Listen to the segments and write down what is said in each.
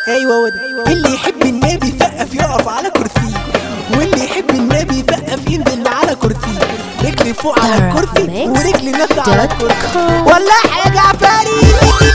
ايوه هو ده اللي يحب النبي يسقف يقف على كرسيه واللي يحب النبي يسقف ينزل على كرسيه رجلي فوق على الكرسي ورجلي نازله على الكرسي ولا حاجه عفاري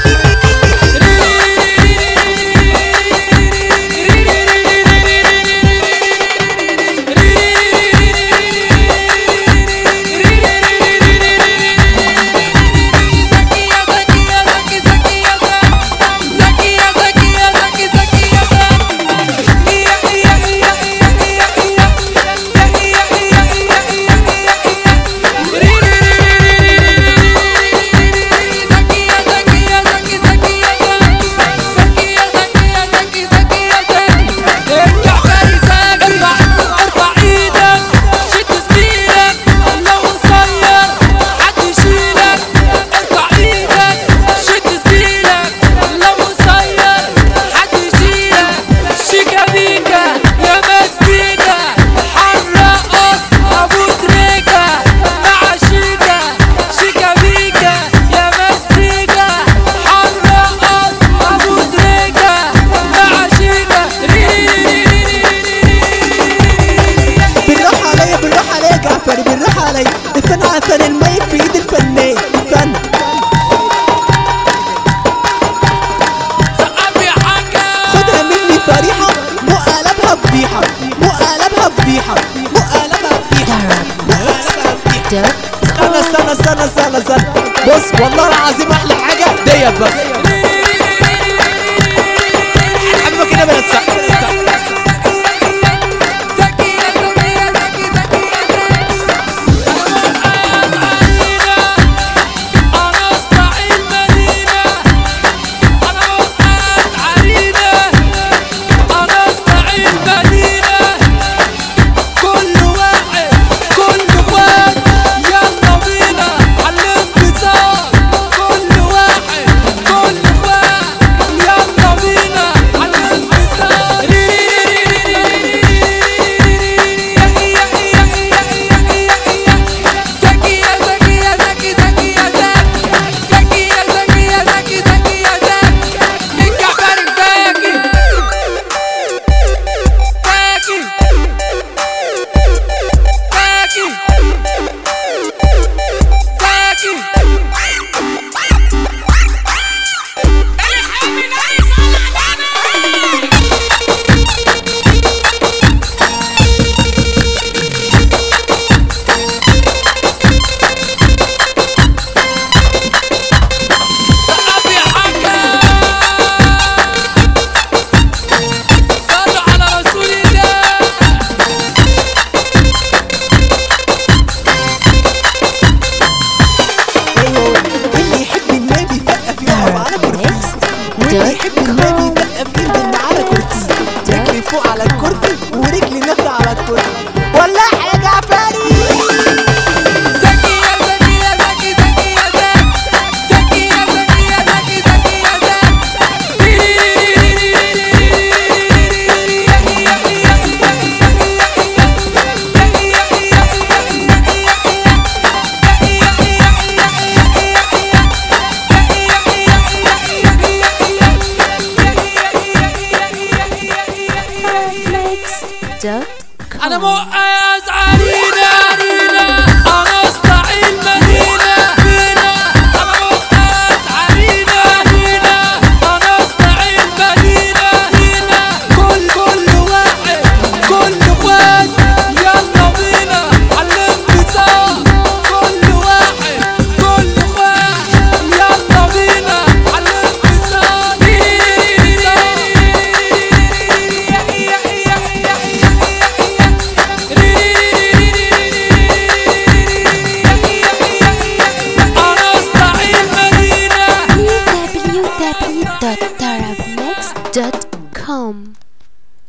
بالراحه عليا بالراحه عليا يا جعفري بالراحه عليا استنى عشان المايك في ايد الفنان استنى خدها مني صريحه مو قلبها فضيحه مو قلبها فضيحه مو قلبها فضيحه مو قلبها فضيحه استنى استنى استنى استنى استنى بص والله العظيم احلى حاجه ديت بس حبيبك كده بس ايوه اللي يحب النبي يسقف يقف على كرسي واللي يحب النبي يسقف ينزل على كرسي رجلي فوق على الكرسي ورجلي نازله على الكرسي ولا حاجه عفاري انا مو